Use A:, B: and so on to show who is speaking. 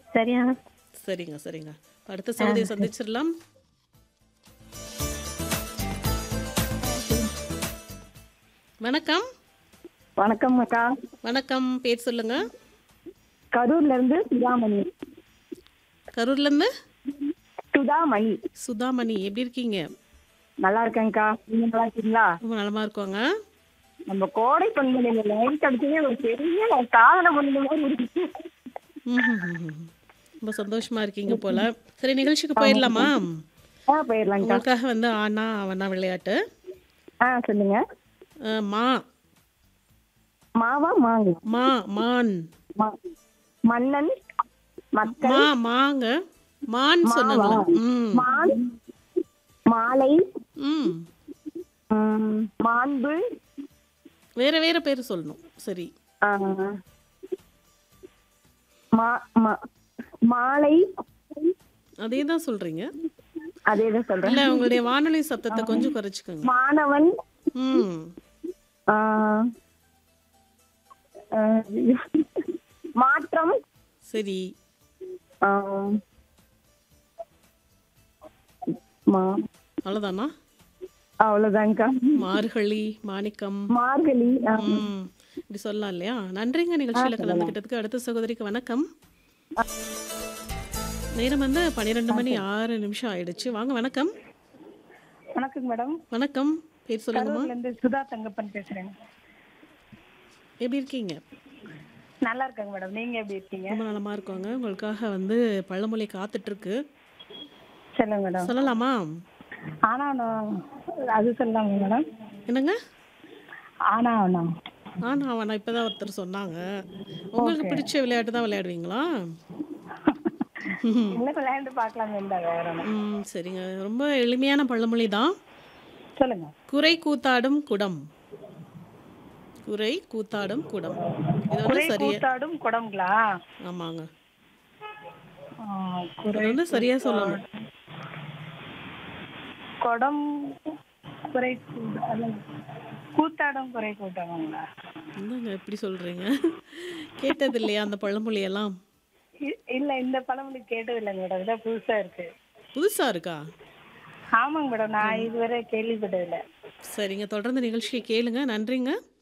A: சரியா
B: சரிங்க சரிங்க அடுத்த சகோதரியை சந்திச்சிடலாம் வணக்கம்
A: வணக்கம் அக்கா
B: வணக்கம் பேர் சொல்லுங்க
A: கரூர்ல இருந்து சுதாமணி
B: கரூர்ல இருந்து
A: சுதாமணி
B: சுதாமணி எப்படி இருக்கீங்க
A: நல்லா இருக்கேன்க்கா நீங்க நல்லா இருக்கீங்களா
B: ரொம்ப நலமா இருக்கோங்க
A: நம்ம கோடை பண்புல லைட் அடிச்சதே ஒரு பெரிய சாதனை பண்ணது மாதிரி இருக்கு
B: ம்ஹும்ஹும்ஹும். ரொம்ப சந்தோஷமா இருக்கீங்க போல சரி நிகழ்ச்சிக்கு போயிடலாமா
A: ஆ போயிடலாங்க்கா
B: உங்களுக்காக வந்து ஆனா அவனா விளையாட்டு
A: ஆ சொல்லுங்க
B: அஹ், மா
A: மாவா மாங்க
B: மா மான்
A: மா- மன்னன் மக்கள்
B: மா மாங்க மான் சொன்னாங்களா ம்
A: மான் மாலை
B: ம்
A: ம், மாண்பு
B: வேற வேற பேர் சொல்லணும் சரி
A: ஆ, மா- மா- மாலை
B: அதே தான் சொல்றீங்க
A: அதேதான் சொல்றேன்
B: இல்ல உங்களுடைய வானொலி சத்தத்தை கொஞ்சம் குறைச்சிக்கோங்க
A: மாணவன்
B: ம்
A: ஆ, ஆ, மாற்றம்
B: சரி
A: ஆ, மா-
B: அவ்வளவுதானா
A: அவ்வளவுதான்க்கா
B: மார்கழி மாணிக்கம்
A: மார்கழி ஆ,
B: ம் இப்படி சொல்லலாம் இல்லையா நன்றிங்க நிகழ்ச்சியில கலந்துக்கிட்டதுக்கு அடுத்த சகோதரிக்கு வணக்கம் நேரம் வந்து பன்னிரெண்டு மணி ஆறு நிமிஷம் ஆயிடுச்சு வாங்க வணக்கம்
A: வணக்கம் மேடம்
B: வணக்கம் பேர் சொல்லுங்கம்மா
A: கரூர்ல இருந்து சுதா தங்கப்பன் பேசுறேன்
B: எப்படி இருக்கீங்க
A: நல்லா இருக்கேங்க மேடம் நீங்க எப்படி இருக்கீங்க
B: ரொம்ப நலமா இருக்கோங்க உங்களுக்காக வந்து பழமொழி காத்துட்டு இருக்கு
A: சொல்லுங்க மேடம்
B: சொல்லலாமா
A: ஆனா நான் அது சொல்லாங்க மேடம்
B: என்னங்க
A: ஆனா ஆனா
B: ஆனா அவனா இப்பதான் ஒருத்தர் சொன்னாங்க உங்களுக்கு பிடிச்ச விளையாட்டு தான் விளையாடுவீங்களா
A: இன்னும் விளையாண்டு பார்க்கலாம் இந்த வேற ஒண்ணு.
B: ம் சரிங்க ரொம்ப எளிமையான பழமொழி தான்
A: சொல்லுங்க
B: குறை கூத்தாடும் குடம் குறை கூத்தாடும் குடம் இது வந்து சரியா
A: கூத்தாடும் குடங்களா
B: ஆமாங்க
A: ஆ,
B: இது
A: குறை
B: வந்து சரியா சொல்லணும்
A: குடம் குறை கூ- அல்ல, கூத்தாடும் குறை கூட்டாடுங்களா
B: என்னங்க எப்படி சொல்றீங்க கேட்டது இல்லையா அந்த பழமொழி எல்லாம்
A: இ- இல்ல இந்த பழமொழி கேட்டது இல்லைங்க மேடம் இதான் புதுசா இருக்கு
B: புதுசா இருக்கா
A: ஆமாங்க மேடம் நான் இதுவரை கேள்விப்பட்டதில்லை
B: சரிங்க தொடர்ந்து நிகழ்ச்சியை கேளுங்க நன்றிங்க